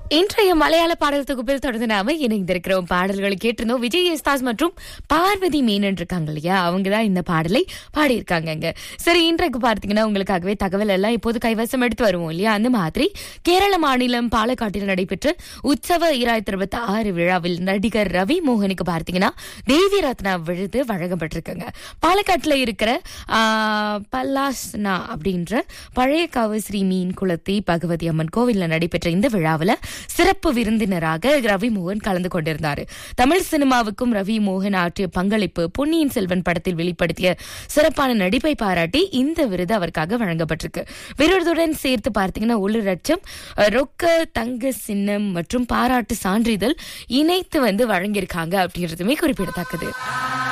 இன்றைய மலையாள பாடல் தொகுப்பில் தொடர்ந்து நாம இணைந்திருக்கிறோம் பாடல்களை கேட்டிருந்தோம் விஜய் யஸ்தாஸ் மற்றும் பார்வதி மேனன் இருக்காங்க இல்லையா அவங்க தான் இந்த பாடலை பாடியிருக்காங்கங்க சரி இன்றைக்கு பார்த்தீங்கன்னா உங்களுக்காகவே தகவல் எல்லாம் இப்போது கைவசம் எடுத்து வருவோம் இல்லையா அந்த மாதிரி கேரள மாநிலம் பாலக்காட்டில் நடைபெற்ற உற்சவ இராயிரத்தி இருபத்தி ஆறு விழாவில் நடிகர் ரவி மோகனுக்கு பார்த்தீங்கன்னா தேவி ரத்னா விருது வழங்கப்பட்டிருக்குங்க பாலக்காட்டுல இருக்கிற ஆ, பல்லாஸ்னா அப்படின்ற பழைய காவு ஸ்ரீ மீன் குளத்தி பகவதி அம்மன் கோவில்ல நடைபெற்ற இந்த விழாவுல சிறப்பு விருந்தினராக ரவி மோகன் கலந்து கொண்டிருந்தாரு தமிழ் சினிமாவுக்கும் ரவி மோகன் ஆற்றிய பங்களிப்பு பொன்னியின் செல்வன் படத்தில் வெளிப்படுத்திய சிறப்பான நடிப்பை பாராட்டி இந்த விருது அவருக்காக வழங்கப்பட்டிருக்கு விருதுடன் சேர்த்து பார்த்தீங்கன்னா ஒரு லட்சம் அஹ், ரொக்க தங்க சின்னம் மற்றும் பாராட்டு சான்றிதழ் இணைத்து வந்து வழங்கியிருக்காங்க அப்படின்றதுமே குறிப்பிடத்தக்கது